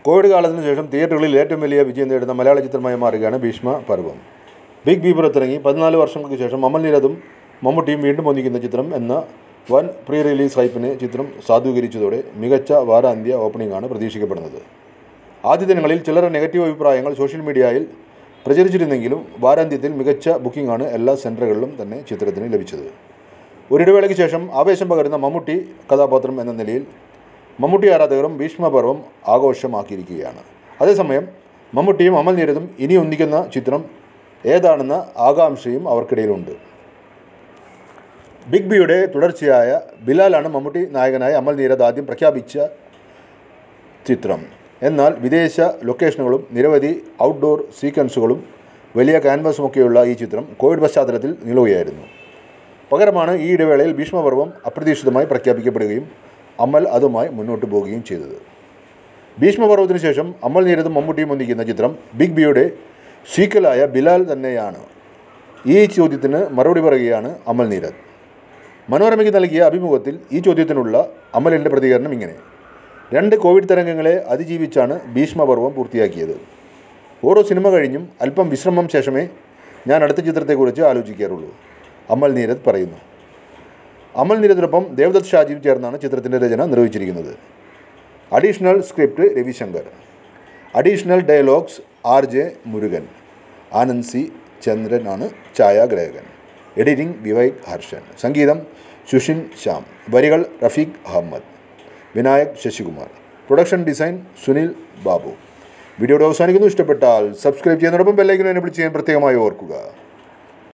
Covid കാലത്തിന് ശേഷം തിയേറ്ററുകളിൽ ഏറ്റവും വലിയ വിജയം നേടുന്ന മലയാള ചിത്രമായി മാറുകയാണ് ഭീഷ്മ പർവം ബിഗ് ബി പുറത്തിറങ്ങി പതിനാല് വർഷങ്ങൾക്ക് ശേഷം അമൽ നീരദും മമ്മൂട്ടിയും വീണ്ടും ഒന്നിക്കുന്ന ചിത്രം എന്ന വൻ പ്രീ റിലീസ് ഹൈപ്പിനെ ചിത്രം സാധൂകരിച്ചതോടെ മികച്ച വാരാന്ത്യ ഓപ്പണിംഗാണ് പ്രതീക്ഷിക്കപ്പെടുന്നത് ആദ്യ ദിനങ്ങളിൽ ചിലർ നെഗറ്റീവ് അഭിപ്രായങ്ങൾ സോഷ്യൽ മീഡിയയിൽ പ്രചരിച്ചിരുന്നെങ്കിലും വാരാന്ത്യത്തിൽ മികച്ച ബുക്കിംഗാണ് എല്ലാ സെൻറ്ററുകളിലും തന്നെ ചിത്രത്തിന് ലഭിച്ചത് ഒരിടവേളയ്ക്ക് ശേഷം ആവേശം പകരുന്ന മമ്മൂട്ടി കഥാപാത്രം എന്ന നിലയിൽ മമ്മൂട്ടി ആരാധകരും ഭീഷ്മപർവം ആഘോഷമാക്കിയിരിക്കുകയാണ് അതേസമയം മമ്മൂട്ടിയും അമൽ നീരദും ഇനി ഒന്നിക്കുന്ന ചിത്രം ഏതാണെന്ന ആകാംക്ഷയും അവർക്കിടയിലുണ്ട് ബിഗ് ബിയുടെ തുടർച്ചയായ ബിലാലാണ് മമ്മൂട്ടി നായകനായി അമൽ നീരദ് ആദ്യം പ്രഖ്യാപിച്ച ചിത്രം എന്നാൽ വിദേശ ലൊക്കേഷനുകളും നിരവധി ഔട്ട്ഡോർ സീക്വൻസുകളും വലിയ ക്യാൻവാസുമൊക്കെയുള്ള ഈ ചിത്രം കോവിഡ് പശ്ചാത്തലത്തിൽ നിലവുകയായിരുന്നു പകരമാണ് ഈ ഇടവേളയിൽ ഭീഷ്മപർവം അപ്രതീക്ഷിതമായി പ്രഖ്യാപിക്കപ്പെടുകയും അമൽ അതുമായി മുന്നോട്ട് പോവുകയും ചെയ്തത് ഭീഷ്മപർവത്തിന് ശേഷം അമൽ നീരദും മമ്മൂട്ടിയും ഒന്നിക്കുന്ന ചിത്രം ബിഗ് ബിയുടെ സീക്വലായ ബിലാൽ തന്നെയാണ് ഈ ചോദ്യത്തിന് മറുപടി പറയുകയാണ് അമൽ നീരദ് മനോരമയ്ക്ക് നൽകിയ അഭിമുഖത്തിൽ ഈ ചോദ്യത്തിനുള്ള അമലിൻ്റെ പ്രതികരണം ഇങ്ങനെ രണ്ട് കോവിഡ് തരംഗങ്ങളെ അതിജീവിച്ചാണ് ഭീഷ്മപർവം പൂർത്തിയാക്കിയത് ഓരോ സിനിമ കഴിഞ്ഞും അല്പം വിശ്രമം ശേഷമേ ഞാൻ അടുത്ത ചിത്രത്തെക്കുറിച്ച് ആലോചിക്കാറുള്ളൂ അമൽ നീരദ് പറയുന്നു അമൽ നീരദിനൊപ്പം ദേവദത്ത് ഷാജിയും ചേർന്നാണ് ചിത്രത്തിൻ്റെ രചന നിർവഹിച്ചിരിക്കുന്നത് additional script Ravishankar additional dialogues R J Murugan Anand C ചന്ദ്രനാണ് ഛായാഗ്രാഹകൻ എഡിറ്റിംഗ് വിവേക് ഹർഷൻ സംഗീതം സുഷിൻ ശ്യാം വരികൾ റഫീഖ് അഹമ്മദ് വിനായക് ശശികുമാർ പ്രൊഡക്ഷൻ ഡിസൈൻ സുനിൽ ബാബു വീഡിയോയുടെ അവസാനിക്കുന്നു ഇഷ്ടപ്പെട്ടാൽ സബ്സ്ക്രൈബ് ചെയ്യുന്നതോടൊപ്പം ബെല്ലൈക്കൻ എന്നെ ചെയ്യാൻ പ്രത്യേകമായി ഓർക്കുക